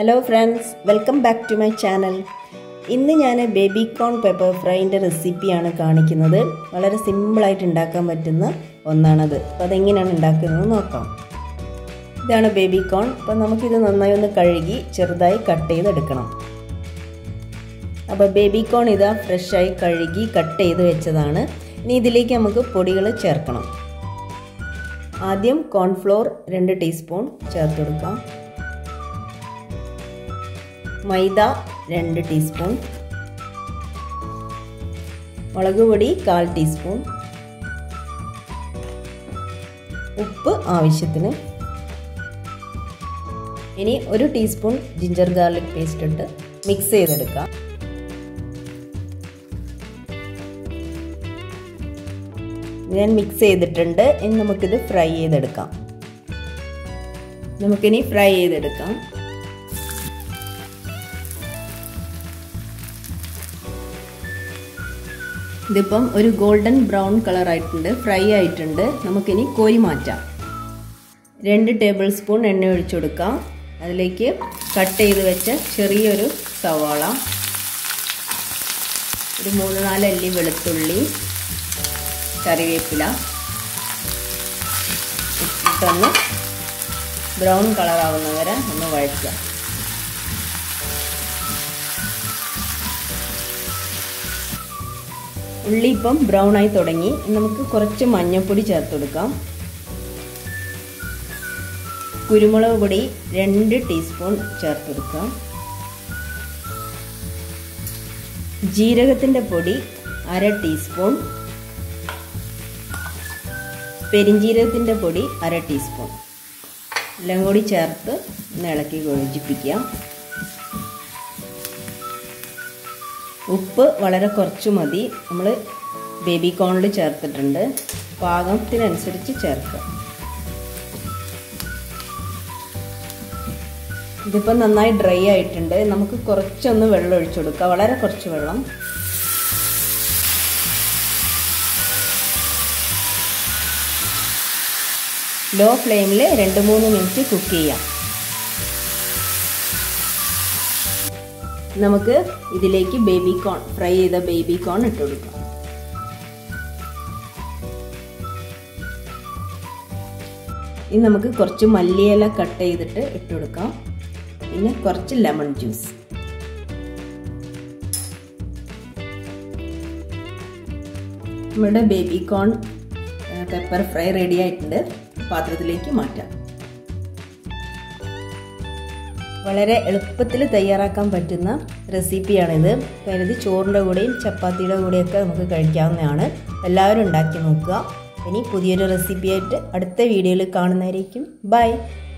hello friends welcome back to my channel ഇന്ന് ഞാൻ baby corn pepper ഫ്രൈൻ്റെ റെസിപ്പിയാണ് കാണിക്കുന്നത് വളരെ സിമ്പിളായിട്ട് ഉണ്ടാക്കാൻ പറ്റുന്ന ഒന്നാണത് അപ്പോൾ അതെങ്ങനെയാണ് ഉണ്ടാക്കുന്നത് നോക്കാം ഇതാണ് ബേബി കോൺ അപ്പോൾ നമുക്കിത് നന്നായി ഒന്ന് കഴുകി ചെറുതായി കട്ട് ചെയ്തെടുക്കണം അപ്പോൾ ബേബി കോൺ ഇതാ ഫ്രഷായി കഴുകി കട്ട് ചെയ്ത് വെച്ചതാണ് ഇനി ഇതിലേക്ക് നമുക്ക് പൊടികൾ ചേർക്കണം ആദ്യം കോൺഫ്ലോർ രണ്ട് ടീസ്പൂൺ ചേർത്ത് കൊടുക്കാം മൈദ രണ്ട് ടീസ്പൂൺ മുളക് പൊടി കാൽ ടീസ്പൂൺ ഉപ്പ് ആവശ്യത്തിന് ഇനി ഒരു ടീസ്പൂൺ ജിഞ്ചർ ഗാർലിക് പേസ്റ്റ് ഇട്ട് മിക്സ് ചെയ്തെടുക്കാം ഞാൻ മിക്സ് ചെയ്തിട്ടുണ്ട് ഇനി നമുക്കിത് ഫ്രൈ ചെയ്തെടുക്കാം നമുക്കിനി ഫ്രൈ ചെയ്തെടുക്കാം ഇതിപ്പം ഒരു ഗോൾഡൻ ബ്രൗൺ കളർ ആയിട്ടുണ്ട് ഫ്രൈ ആയിട്ടുണ്ട് നമുക്കിനി കോരി മാറ്റാം രണ്ട് ടേബിൾ സ്പൂൺ എണ്ണ ഒഴിച്ചു കൊടുക്കാം അതിലേക്ക് കട്ട് ചെയ്ത് വെച്ച ചെറിയൊരു സവാള ഒരു മൂന്ന് നാല് അല്ലി വെളുത്തുള്ളി കറിവേപ്പില ഇട്ടൊന്ന് ബ്രൗൺ കളറാവുന്നവരെ ഒന്ന് വഴറ്റുക ഉള്ളി ഇപ്പം ബ്രൗൺ ആയി തുടങ്ങി നമുക്ക് കുറച്ച് മഞ്ഞൾപ്പൊടി ചേർത്ത് കൊടുക്കാം കുരുമുളക് പൊടി രണ്ട് ടീസ്പൂൺ ചേർത്ത് കൊടുക്കാം ജീരകത്തിൻ്റെ പൊടി അര ടീസ്പൂൺ പെരിഞ്ജീരകത്തിൻ്റെ പൊടി അര ടീസ്പൂൺ എല്ലാം കൂടി ചേർത്ത് ഒന്ന് ഇളക്കി യോജിപ്പിക്കാം ഉപ്പ് വളരെ കുറച്ച് മതി നമ്മൾ ബേബി കോണിൽ ചേർത്തിട്ടുണ്ട് പാകത്തിനനുസരിച്ച് ചേർക്കുക ഇതിപ്പോൾ നന്നായി ഡ്രൈ ആയിട്ടുണ്ട് നമുക്ക് കുറച്ചൊന്ന് വെള്ളം ഒഴിച്ചു കൊടുക്കുക വളരെ കുറച്ച് വെള്ളം ലോ ഫ്ലെയിമിൽ രണ്ട് മൂന്ന് മിനിറ്റ് കുക്ക് ചെയ്യാം നമുക്ക് ഇതിലേക്ക് ബേബി കോൺ ഫ്രൈ ചെയ്ത ബേബി കോൺ ഇട്ട് കൊടുക്കാം ഇനി നമുക്ക് കുറച്ച് മല്ലിയില കട്ട് ചെയ്തിട്ട് ഇട്ട് കൊടുക്കാം പിന്നെ കുറച്ച് ലെമൺ ജ്യൂസ് നമ്മുടെ baby corn pepper fry ready ആയിട്ടുണ്ട് പാത്രത്തിലേക്ക് മാറ്റാം വളരെ എളുപ്പത്തിൽ തയ്യാറാക്കാൻ പറ്റുന്ന റെസിപ്പിയാണിത് കരുതി ചോറിൻ്റെ കൂടെയും ചപ്പാത്തിയുടെ കൂടെയൊക്കെ നമുക്ക് കഴിക്കാവുന്നതാണ് എല്ലാവരും ഉണ്ടാക്കി നോക്കുക ഇനി പുതിയൊരു റെസിപ്പിയായിട്ട് അടുത്ത വീഡിയോയിൽ കാണുന്നതായിരിക്കും ബൈ